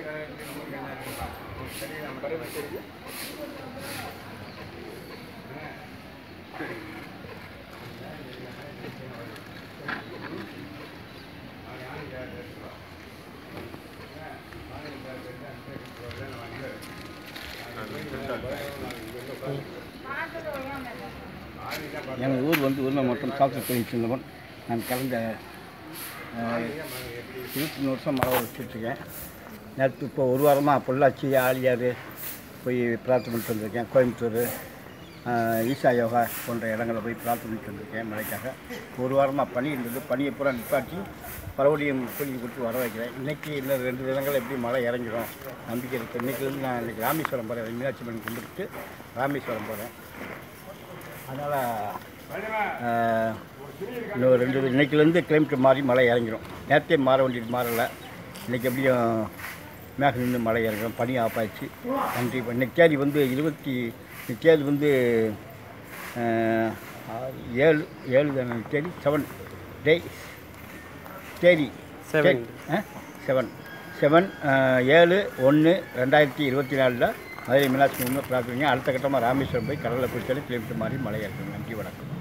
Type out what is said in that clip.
எனது ஊர் வந்து ஊரில் மட்டும் சாப்பிட்டு தொழில் செல்வன் நான் கலந்த இருபத்தி மூணு வருஷம் மழை வச்சுட்ருக்கேன் நேற்று இப்போ ஒரு வாரமாக பொள்ளாச்சி ஆலியார் போய் பிரார்த்தனை பண்ணிட்டு வந்திருக்கேன் கோயம்புத்தூர் ஆஹ், ஈசா யோகா போன்ற இடங்களில் போய் பிரார்த்தனை பண்ணிட்டு வந்திருக்கேன் மழைக்காக ஒரு வாரமாக பனி இருந்தது பனியை பூரா நிப்பாட்டி மறுபடியும் கூலிங் கொடுத்து வர வைக்கிறேன் இன்றைக்கி இன்னும் ரெண்டு தினங்கள் எப்படி மழை இறங்கிடும் நம்பிக்கை இருக்குது இன்றைக்கிலேருந்து நான் இன்றைக்கி ராமேஸ்வரம் போகிறேன் மீனாட்சி அம்மன் கும்பிட்டு ராமேஸ்வரம் போகிறேன் அதனால் இன்னும் ரெண்டு இன்னைக்குலேருந்து கிளைமேட் மாறி மழை இறங்கிடும் நேற்றே மாற வேண்டியது மாறலை இன்றைக்கி எப்படியும் மேகம் நின்று மழை இறங்கும் பனி ஆஃப் ஆயிடுச்சு நன்றி இன்னைக்கு தேதி வந்து இருபத்தி இன்னைக்கு தேதி வந்து ஆஹ், ஆறு, ஏழு ஏழு தானே தேதி செவன் டே தேதி Seven. செவன் செவன் ஏழு ஒன்று ரெண்டாயிரத்தி இருபத்தி நாலில் மதுரை மீனாட்சி முன்னு பிரார்த்தனைங்க அடுத்த கட்டமாக ராமேஸ்வரம் போய் கடலில் குளிச்சாலும் கிலோமீட்டர் மாதிரி மழை இறக்கும் நன்றி வணக்கம்